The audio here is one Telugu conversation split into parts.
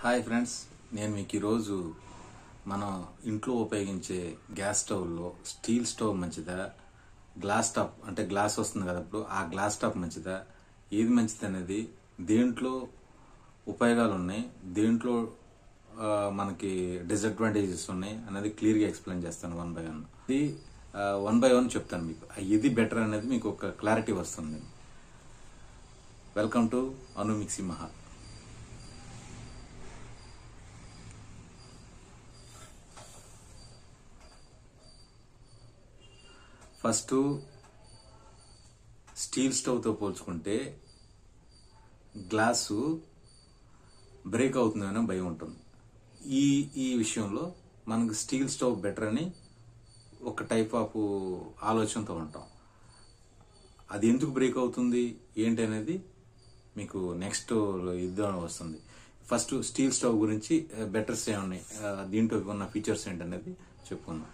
హాయ్ ఫ్రెండ్స్ నేను మీకు ఈరోజు మనం ఇంట్లో ఉపయోగించే గ్యాస్ స్టవ్లో స్టీల్ స్టవ్ మంచిదా గ్లాస్ టాప్ అంటే గ్లాస్ వస్తుంది కదా ఇప్పుడు ఆ గ్లాస్ టాప్ మంచిదా ఏది మంచిది అనేది దేంట్లో ఉపయోగాలు ఉన్నాయి దేంట్లో ఆ, మనకి డిసడ్వాంటేజెస్ ఉన్నాయి అనేది క్లియర్గా ఎక్స్ప్లెయిన్ చేస్తాను వన్ బై వన్ ఇది వన్ బై వన్ చెప్తాను మీకు ఆ ఇది బెటర్ అనేది మీకు ఒక క్లారిటీ వస్తుంది వెల్కమ్ టు అను మిక్సీ మహా ఫస్ట్ స్టీల్ స్టవ్తో పోల్చుకుంటే గ్లాసు బ్రేక్ అవుతుందనే భయం ఉంటుంది ఈ ఈ విషయంలో మనకు స్టీల్ స్టవ్ బెటర్ అని ఒక టైప్ ఆఫ్ ఆలోచనతో ఉంటాం అది ఎందుకు బ్రేక్ అవుతుంది ఏంటి అనేది మీకు నెక్స్ట్ యుద్ధం వస్తుంది ఫస్ట్ స్టీల్ స్టవ్ గురించి బెటర్స్ ఏమున్నాయి ఆ, దీంట్లో ఉన్న ఫీచర్స్ ఏంటనేది చెప్పుకుందాం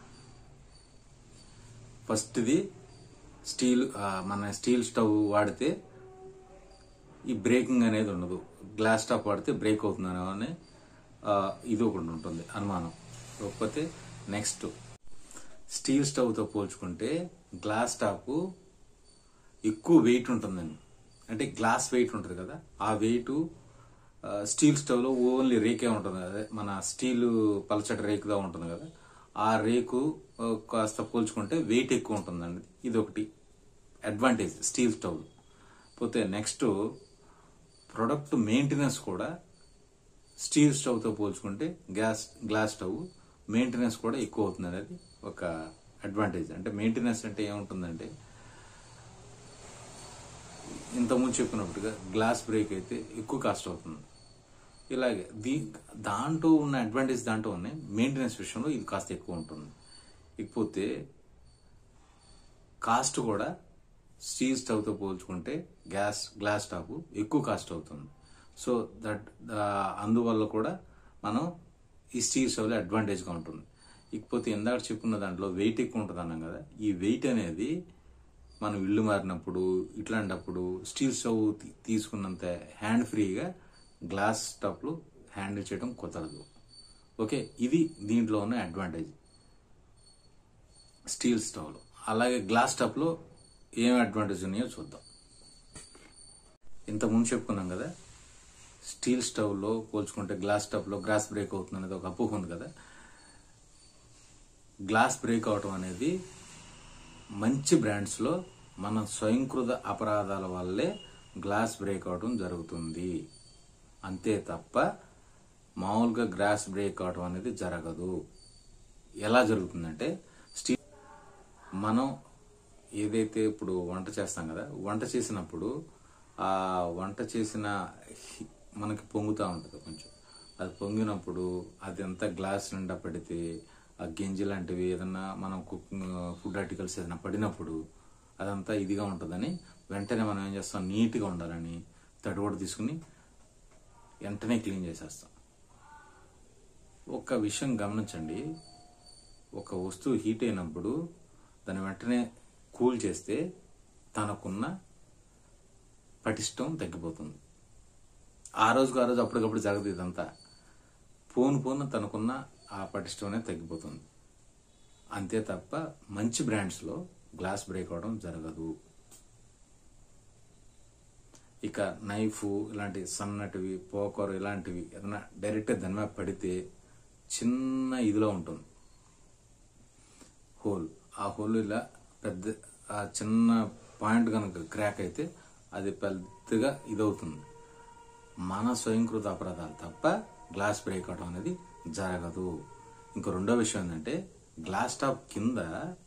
ఫస్ట్ది స్టీల్ ఆ, మన స్టీల్ స్టవ్ వాడితే ఈ బ్రేకింగ్ అనేది ఉండదు గ్లాస్ టాప్ వాడితే బ్రేక్ అవుతుంది అనే ఆ, ఇది ఒకటి ఉంటుంది అనుమానం కాకపోతే నెక్స్ట్ స్టీల్ స్టవ్తో పోల్చుకుంటే గ్లాస్ టాప్ ఎక్కువ వెయిట్ ఉంటుందండి అంటే గ్లాస్ వెయిట్ ఉంటుంది కదా ఆ వెయిట్ స్టీల్ స్టవ్లో ఓన్లీ రేకే ఉంటుంది అదే మన స్టీల్ పలచటి రేకుగా ఉంటుంది కదా ఆ రేకు ఆ, కాస్త పోల్చుకుంటే వెయిట్ ఎక్కువ ఉంటుందండి ఇది ఒకటి అడ్వాంటేజ్ స్టీల్ స్టవ్ పోతే నెక్స్ట్ ప్రొడక్ట్ మెయింటెనెన్స్ కూడా స్టీల్ స్టవ్తో పోల్చుకుంటే గ్యాస్ గ్లాస్ స్టవ్ మెయింటెనెన్స్ కూడా ఎక్కువ అవుతుంది అనేది ఒక అడ్వాంటేజ్ అంటే మెయింటెనెన్స్ అంటే ఏముంటుందంటే ఇంతకుముందు చెప్పినట్టుగా గ్లాస్ బ్రేక్ అయితే ఎక్కువ కాస్ట్ అవుతుంది ఇలాగే దీ దాంట్లో ఉన్న అడ్వాంటేజ్ దాంట్లో ఉన్నాయి మెయింటెనెన్స్ విషయంలో ఇది కాస్త ఎక్కువ ఉంటుంది ఇకపోతే కాస్ట్ కూడా స్టీల్ స్టవ్తో పోల్చుకుంటే గ్యాస్ గ్లాస్ స్టవ్ ఎక్కువ కాస్ట్ అవుతుంది సో దట్ అందువల్ల కూడా మనం ఈ స్టీల్ స్టవ్లో అడ్వాంటేజ్గా ఉంటుంది ఇకపోతే ఇందాక చెప్పుకున్న దాంట్లో వెయిట్ ఎక్కువ ఉంటుంది అన్నాం కదా ఈ వెయిట్ అనేది మనం ఇల్లు మారినప్పుడు ఇట్లాంటప్పుడు స్టీల్ స్టవ్ తీ- తీసుకున్నంత హ్యాండ్ ఫ్రీగా గ్లాస్ స్టవ్లు హ్యాండిల్ చేయడం కుదరదు ఓకే ఇది దీంట్లో ఉన్న అడ్వాంటేజ్ స్టీల్ స్టవ్లో అలాగే గ్లాస్ స్టవ్లో ఏం అడ్వాంటేజ్ ఉన్నాయో చూద్దాం ఇంత ముందు చెప్పుకున్నాం కదా స్టీల్ స్టవ్లో పోల్చుకుంటే గ్లాస్ స్టవ్లో గ్లాస్ బ్రేక్ అవుతుంది అనేది ఒక అపోహ ఉంది కదా గ్లాస్ బ్రేక్ అవటం అనేది మంచి బ్రాండ్స్లో మన స్వయంకృత అపరాధాల వల్లే గ్లాస్ బ్రేక్ అవటం జరుగుతుంది అంతే తప్ప మామూలుగా గ్లాస్ బ్రేక్ అవటం అనేది జరగదు ఎలా జరుగుతుందంటే స్టీల్ మనం ఏదైతే ఇప్పుడు వంట చేస్తాం కదా వంట చేసినప్పుడు ఆ వంట చేసిన హి- మనకి పొంగుతూ ఉంటుంది కొంచెం అది పొంగినప్పుడు అది అంతా గ్లాస్ నిండా పడితే ఆ గింజ లాంటివి ఏదన్నా మనం కుకింగ్ ఫుడ్ ఆర్టికల్స్ ఏదైనా పడినప్పుడు అదంతా ఇదిగా ఉంటుందని వెంటనే మనం ఏం చేస్తాం నీట్గా ఉండాలని తడిగొడ తీసుకుని వెంటనే క్లీన్ చేసేస్తాం ఒక విషయం గమనించండి ఒక వస్తువు హీట్ అయినప్పుడు దాన్ని వెంటనే కూల్ చేస్తే తనకున్న పటిష్టం తగ్గిపోతుంది ఆ రోజుకు ఆ రోజు అప్పటికప్పుడు జరగదు ఇదంతా పోను పోను తనకున్న ఆ పటిష్టం అనేది తగ్గిపోతుంది అంతే తప్ప మంచి బ్రాండ్స్లో గ్లాస్ బ్రేక్ అవడం జరగదు ఇక నైఫ్ ఇలాంటి సన్నటివి పోకర్ ఇలాంటివి ఏదైనా డైరెక్ట్ దాని మీద పడితే చిన్న ఇదిలో ఉంటుంది హోల్ ఆ హోల్ ఇలా పెద్ద ఆ చిన్న పాయింట్ కనుక క్రాక్ అయితే అది పెద్దగా ఇదవుతుంది మన స్వయంకృత అపరాధాలు తప్ప గ్లాస్ బ్రేక్ అవడం అనేది జరగదు ఇంకో రెండో విషయం ఏంటంటే గ్లాస్ టాప్ కింద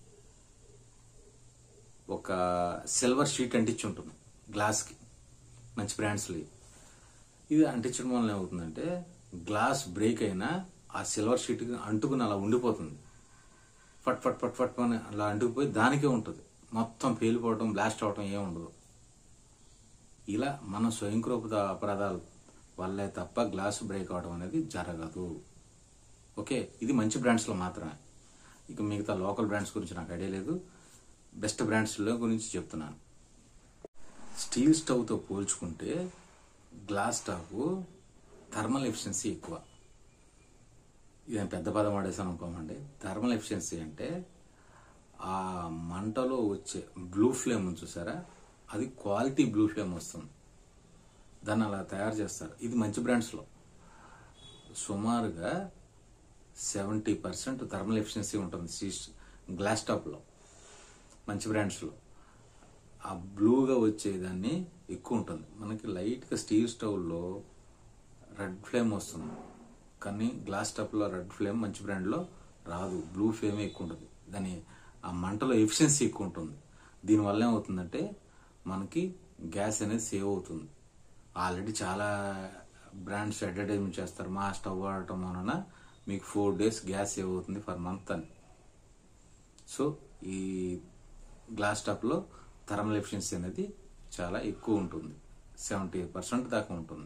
ఒక సిల్వర్ షీట్ అంటించి ఉంటుంది గ్లాస్కి మంచి బ్రాండ్స్లో ఇది అంటించడం వల్ల ఏమవుతుందంటే గ్లాస్ బ్రేక్ అయినా ఆ సిల్వర్ షీట్ అంటుకుని అలా ఉండిపోతుంది ఫట్ ఫట్ ఫట్ ఫట్ అని అలా అంటుకుపోయి దానికే ఉంటుంది మొత్తం పేలిపోవడం బ్లాస్ట్ అవడం ఏం ఉండదు ఇలా మన స్వయంకృత అపరాధాల వల్లే తప్ప గ్లాస్ బ్రేక్ అవడం అనేది జరగదు ఓకే ఇది మంచి బ్రాండ్స్లో మాత్రమే ఇక మిగతా లోకల్ బ్రాండ్స్ గురించి నాకు ఐడియా లేదు బెస్ట్ బ్రాండ్స్లో గురించి చెప్తున్నాను స్టీల్ స్టవ్తో పోల్చుకుంటే గ్లాస్ స్టవ్ థర్మల్ ఎఫిషియన్సీ ఎక్కువ ఇదేం పెద్ద పదం వాడేసాను అనుకోమండి థర్మల్ ఎఫిషియన్సీ అంటే ఆ మంటలో వచ్చే బ్లూ ఫ్లేమ్ ఉంది చూసారా అది క్వాలిటీ బ్లూ ఫ్లేమ్ వస్తుంది దాన్ని అలా తయారు చేస్తారు ఇది మంచి బ్రాండ్స్లో సుమారుగా సెవెంటీ పర్సెంట్ థర్మల్ ఎఫిషియన్సీ ఉంటుంది సీస్ గ్లాస్ టాప్లో మంచి బ్రాండ్స్లో ఆ బ్లూగా వచ్చేదాన్ని ఎక్కువ ఉంటుంది మనకి లైట్గా స్టీల్ స్టవ్లో రెడ్ ఫ్లేమ్ వస్తుంది కానీ గ్లాస్ టాప్లో రెడ్ ఫ్లేమ్ మంచి బ్రాండ్లో రాదు బ్లూ ఫ్లేమ్ ఎక్కువ ఉంటుంది దాని ఆ మంటలో ఎఫిషియన్సీ ఎక్కువ ఉంటుంది దీనివల్ల ఏమవుతుందంటే మనకి గ్యాస్ అనేది సేవ్ అవుతుంది ఆల్రెడీ చాలా బ్రాండ్స్ అడ్వర్టైజ్మెంట్ చేస్తారు మా స్టవ్ వాడటం వలన మీకు ఫోర్ డేస్ గ్యాస్ సేవ్ అవుతుంది ఫర్ మంత్ అని సో ఈ గ్లాస్ టాప్లో థర్మల్ ఎఫిషియన్సీ అనేది చాలా ఎక్కువ ఉంటుంది సెవెంటీ పర్సెంట్ దాకా ఉంటుంది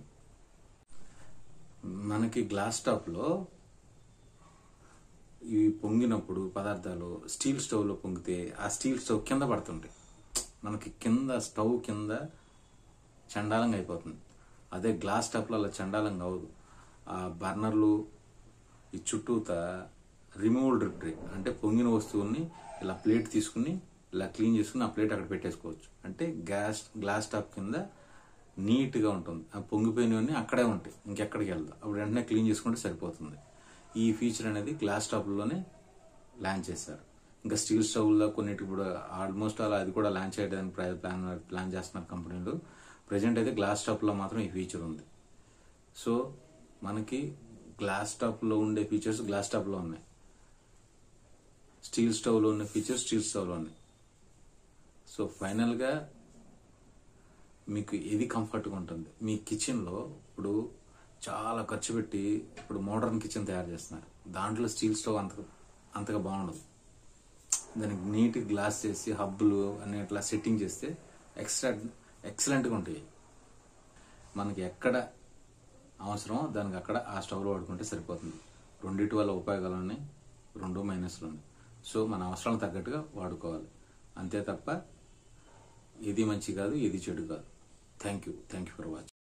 మనకి గ్లాస్ టాప్లో ఇవి పొంగినప్పుడు పదార్థాలు స్టీల్ స్టవ్లో పొంగితే ఆ స్టీల్ స్టవ్ కింద పడుతుంటాయి మనకి కింద స్టవ్ కింద చండాలంగా అయిపోతుంది అదే గ్లాస్ టాప్లో అలా చండాలంగా అవ్వదు ఆ బర్నర్లు ఈ చుట్టూత రిమూవల్ రిట్రీ అంటే పొంగిన వస్తువుల్ని ఇలా ప్లేట్ తీసుకుని ఇలా క్లీన్ చేసుకుని ఆ ప్లేట్ అక్కడ పెట్టేసుకోవచ్చు అంటే గ్యాస్ గ్లాస్ టాప్ కింద నీట్గా ఉంటుంది ఆ పొంగిపోయినవన్నీ అక్కడే ఉంటాయి ఇంకెక్కడికి వెళ్దా అప్పుడు వెంటనే క్లీన్ చేసుకుంటే సరిపోతుంది ఈ ఫీచర్ అనేది గ్లాస్ టాప్లోనే లాంచ్ చేశారు ఇంకా స్టీల్ స్టవ్లో కొన్నిటి ఇప్పుడు ఆల్మోస్ట్ అలా అది కూడా లాంచ్ చేయడానికి ప్ర- ప్లాన్ ప్లాన్ చేస్తున్నారు కంపెనీలు ప్రజెంట్ అయితే గ్లాస్ టాప్లో మాత్రం ఈ ఫీచర్ ఉంది సో మనకి గ్లాస్ టాప్లో ఉండే ఫీచర్స్ గ్లాస్ టాప్లో ఉన్నాయి స్టీల్ స్టవ్లో ఉన్న ఫీచర్స్ స్టీల్ స్టవ్లో ఉన్నాయి సో ఫైనల్గా మీకు ఏది కంఫర్ట్గా ఉంటుంది మీ కిచెన్లో ఇప్పుడు చాలా ఖర్చు పెట్టి ఇప్పుడు మోడర్న్ కిచెన్ తయారు చేస్తున్నారు దాంట్లో స్టీల్ స్టవ్ అంత అంతగా బాగుండదు దానికి నీట్ గ్లాస్ చేసి హబ్బులు అన్ని ఇట్లా సెట్టింగ్ చేస్తే ఎక్స్ట్రా ఎక్సలెంట్గా ఉంటాయి మనకి ఎక్కడ అవసరమో దానికి అక్కడ ఆ స్టవ్లో వాడుకుంటే సరిపోతుంది రెండింటి వల్ల ఉపయోగాలు ఉన్నాయి రెండు మైనస్లు ఉన్నాయి సో మన అవసరాలకు తగ్గట్టుగా వాడుకోవాలి అంతే తప్ప ఇది మంచి కాదు ఇది చెడు కాదు thank you thank you for watching